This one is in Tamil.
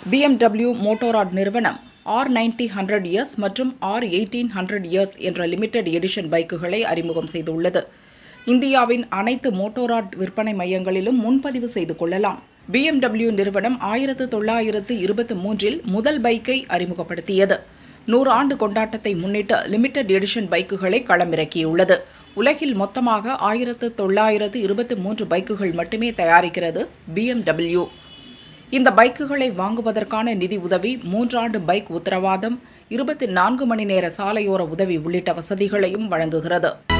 BMW மோட்டோராட் நிறுவனம் ஆர் நைன்டி ஹண்ட்ரட் இயர்ஸ் மற்றும் ஆர் எயிட்டீன் ஹண்ட்ரட் இயர்ஸ் என்ற லிமிடெட் எடிஷன் பைக்குகளை அறிமுகம் செய்துள்ளது இந்தியாவின் அனைத்து மோட்டோராட் விற்பனை மையங்களிலும் முன்பதிவு செய்து கொள்ளலாம் BMW நிறுவனம் ஆயிரத்து தொள்ளாயிரத்து இருபத்தி மூன்றில் முதல் பைக்கை அறிமுகப்படுத்தியது நூறு ஆண்டு கொண்டாட்டத்தை முன்னிட்டு லிமிடெட் எடிஷன் பைக்குகளை களமிறக்கியுள்ளது உலகில் மொத்தமாக ஆயிரத்து தொள்ளாயிரத்து இருபத்தி மூன்று பைக்குகள் மட்டுமே தயாரிக்கிறது BMW இந்த பைக்குகளை வாங்குவதற்கான நிதி உதவி மூன்றாண்டு பைக் உத்தரவாதம் இருபத்தி நான்கு மணி நேர சாலையோர உதவி உள்ளிட்ட வசதிகளையும் வழங்குகிறது